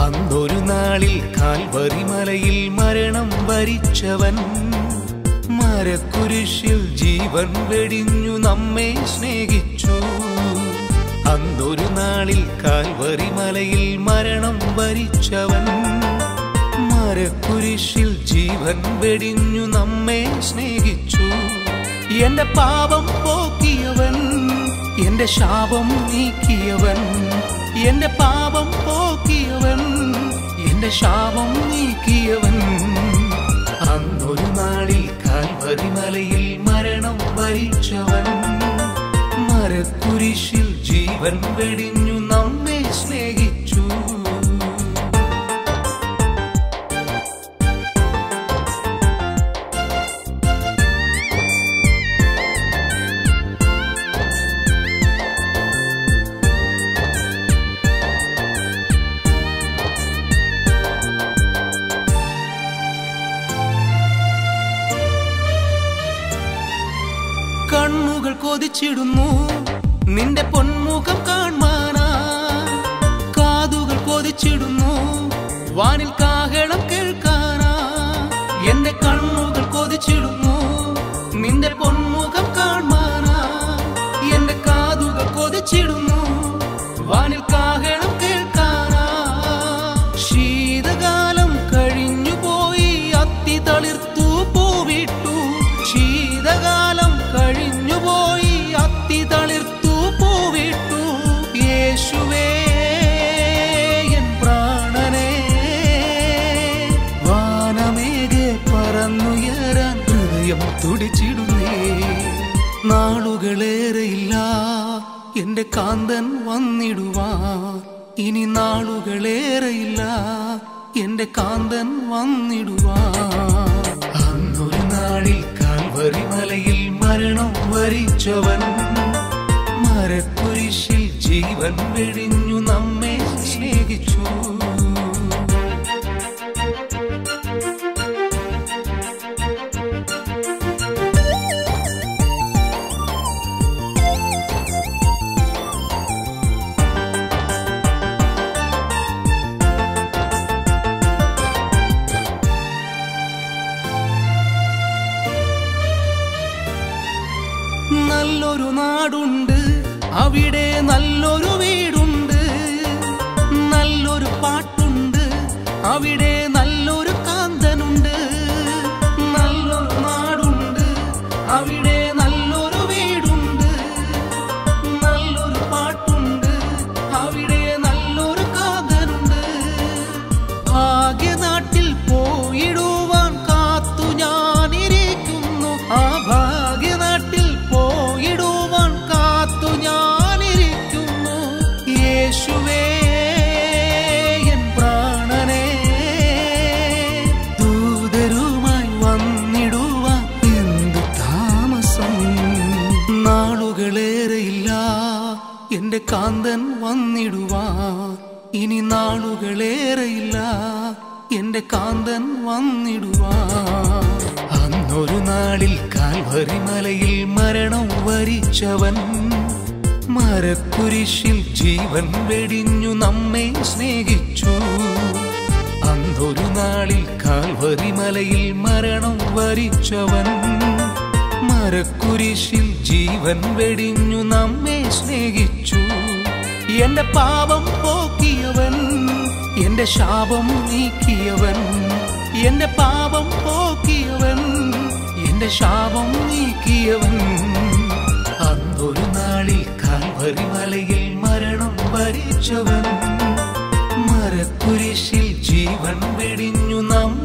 അന്നൊരു നാളിൽ കാൽവറി മലയിൽ മരണം വരിച്ചവൻ മരക്കുരിശിൽ ജീവൻ വെടിഞ്ഞു നമ്മെ സ്നേഹിച്ചു അന്നൊരു നാളിൽ കാൽവറി മലയിൽ മരണം വരിച്ചവൻ മരക്കുരിശിൽ ജീവൻ വെടിഞ്ഞു നമ്മെ സ്നേഹിച്ചു എന്റെ പാപം പോക്കിയവൻ എന്റെ ശാപം നീക്കിയവൻ എന്റെ പാപം പോക്കിയവൻ എന്റെ ശാപം നീക്കിയവൻ അന്നൊരു നാളിൽ കാൽവരി മലയിൽ മരണം വരിച്ചവൻ മരക്കുരിശിൽ ജീവൻ വെടിഞ്ഞു നമ്മെ സ്നേഹിച്ചു കണ്ണുകൾ കൊതിച്ചിടുന്നു നിന്റെ പൊന്മുഖം കാണാനാ കാതുകൾ കൊതിച്ചിടുന്നു വാനിൽ കാഹളം കേൾക്കാനാ എന്റെ കണ്ണുകൾ കൊതിച്ചിടുന്നു നിന്റെ പൊന്മുഖം കാണാനാ എന്റെ കാതുകൾ കൊതിച്ചിടുന്നു വാനിൽ കാഹളം കേൾക്കാനാ ശീതകാലം കഴിഞ്ഞുപോയി അത്തി തളിർത്തു പൂവിട്ടു ശീതകാലം കഴിഞ്ഞുപോയി അത്തി തളിർത്തു പൂവിട്ടു യേശുവേ എൻ പ്രാണനെ വാനമേകെ പറന്നുയരാൻ ഹൃദയം തുടിച്ചിടുന്നേ നാളുകളേറെയില്ല എന്റെ കാന്തൻ വന്നിടുവാൻ ഇനി നാളുകളേറെയില്ല എന്റെ കാന്തൻ വന്നിടുവാൻ അന്നൊരു നാളിൽ കാൽവരി മലയിൽ മരണം വരിച്ചവൻ മരക്കുരിശിൽ ജീവൻ വെടിഞ്ഞു നമ്മെ സ്നേഹിച്ചു നല്ലൊരു നാടുണ്ട് അവിടെ നല്ലൊരു വീടുണ്ട് നല്ലൊരു പാട്ടുണ്ട് അവിടെ നല്ലൊരു കാന്തനുണ്ട് നല്ലൊരു നാടുണ്ട് അവിടെ നല്ലൊരു വീടുണ്ട് നല്ലൊരു പാട്ടുണ്ട് അവിടെ നല്ലൊരു കാന്തനുണ്ട് ഭാഗ്യനാട്ടിൽ പോയിടുവാൻ കാത്തു ഞാനിരിക്കുന്നു ആ ഭാഗ്യനാട്ടിൽ പോയിടുവാൻ കാത്തു ഞാനിരിക്കുന്നു യേശുവേ എൻ പ്രാണനെ ദൂതരുമായി വന്നിടുവാൻ എന്ത് താമസം നാളുകളേറെയില്ല എന്റെ കാന്തൻ വന്നിടുവാൻ ഇനി നാളുകളേറെയില്ല എന്റെ കാന്തൻ വന്നിടുവാൻ അന്നൊരു നാളിൽ കാൽവരി മലയിൽ മരണം വരിച്ചവൻ മരക്കുരിശിൽ ജീവൻ വെടിഞ്ഞു നമ്മെ സ്നേഹിച്ചു അന്നൊരു നാളിൽ കാൽവരി മലയിൽ മരണം വരിച്ചവൻ മരക്കുരിശിൽ ജീവൻ വെടിഞ്ഞു നമ്മെ സ്നേഹിച്ചു എന്റെ പാപം പോക്കിയവൻ എന്റെ ശാപം നീക്കിയവൻ എന്റെ പാപം പോക്കിയവൻ എന്റെ ശാപം നീക്കിയവൻ അന്നൊരു നാളിൽ കാൽവരി മലയിൽ മരണം വരിച്ചവൻ മരക്കുരിശിൽ ജീവൻ വെടിഞ്ഞു നമ്മെ